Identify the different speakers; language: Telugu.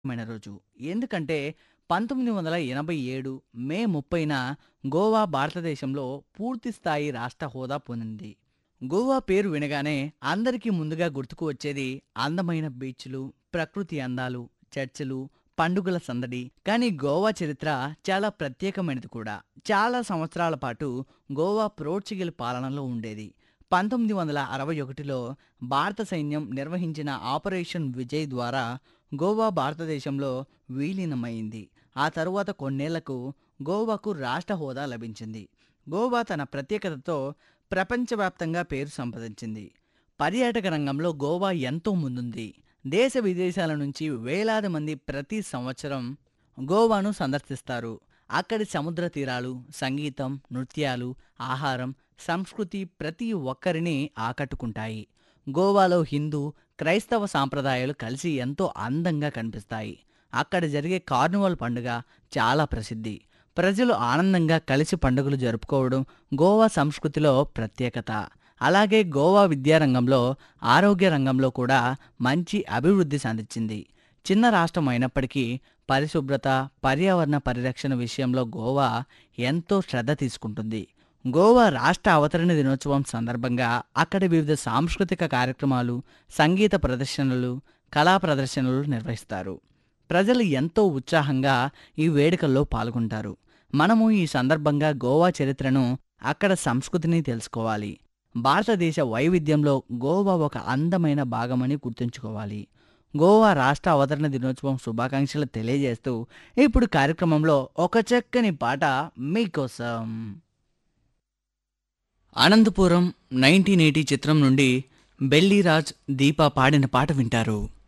Speaker 1: మైన రోజు ఎందుకంటే పంతొమ్మిది వందల ఎనభై ఏడు మే ముప్పైన గోవా భారతదేశంలో పూర్తి స్థాయి రాష్ట్ర హోదా పొందింది గోవా పేరు వినగానే అందరికీ ముందుగా గుర్తుకు వచ్చేది అందమైన బీచ్లు ప్రకృతి అందాలు చర్చలు పండుగల సందడి కానీ గోవా చరిత్ర చాలా ప్రత్యేకమైనది కూడా చాలా సంవత్సరాల పాటు గోవా పోర్చుగల్ పాలనలో ఉండేది పంతొమ్మిది వందల అరవై ఒకటిలో భారత సైన్యం నిర్వహించిన ఆపరేషన్ విజయ్ ద్వారా గోవా భారతదేశంలో విలీనమైంది ఆ తరువాత కొన్నేళ్లకు గోవాకు రాష్ట్ర హోదా లభించింది గోవా తన ప్రత్యేకతతో ప్రపంచవ్యాప్తంగా పేరు సంపాదించింది పర్యాటక రంగంలో గోవా ఎంతో ముందుంది దేశ విదేశాల నుంచి వేలాది మంది ప్రతి సంవత్సరం గోవాను సందర్శిస్తారు అక్కడి సముద్ర తీరాలు సంగీతం నృత్యాలు ఆహారం సంస్కృతి ప్రతి ఒక్కరిని ఆకట్టుకుంటాయి గోవాలో హిందూ క్రైస్తవ సాంప్రదాయాలు కలిసి ఎంతో అందంగా కనిపిస్తాయి అక్కడ జరిగే కార్నివాల్ పండుగ చాలా ప్రసిద్ధి ప్రజలు ఆనందంగా కలిసి పండుగలు జరుపుకోవడం గోవా సంస్కృతిలో ప్రత్యేకత అలాగే గోవా విద్యారంగంలో ఆరోగ్య రంగంలో కూడా మంచి అభివృద్ధి సాధించింది చిన్న రాష్ట్రం అయినప్పటికీ పరిశుభ్రత పర్యావరణ పరిరక్షణ విషయంలో గోవా ఎంతో శ్రద్ధ తీసుకుంటుంది గోవా రాష్ట్ర అవతరణ దినోత్సవం సందర్భంగా అక్కడ వివిధ సాంస్కృతిక కార్యక్రమాలు సంగీత ప్రదర్శనలు కళా ప్రదర్శనలు నిర్వహిస్తారు ప్రజలు ఎంతో ఉత్సాహంగా ఈ వేడుకల్లో పాల్గొంటారు మనము ఈ సందర్భంగా గోవా చరిత్రను అక్కడ సంస్కృతిని తెలుసుకోవాలి భారతదేశ వైవిధ్యంలో గోవా ఒక అందమైన భాగమని గుర్తుంచుకోవాలి గోవా రాష్ట్ర అవతరణ దినోత్సవం శుభాకాంక్షలు తెలియజేస్తూ ఇప్పుడు కార్యక్రమంలో ఒక చక్కని పాట మీకోసం అనంతపురం నైన్టీన్ ఎయిటీ చిత్రం నుండి బెల్లీరాజ్ దీప పాడిన పాట వింటారు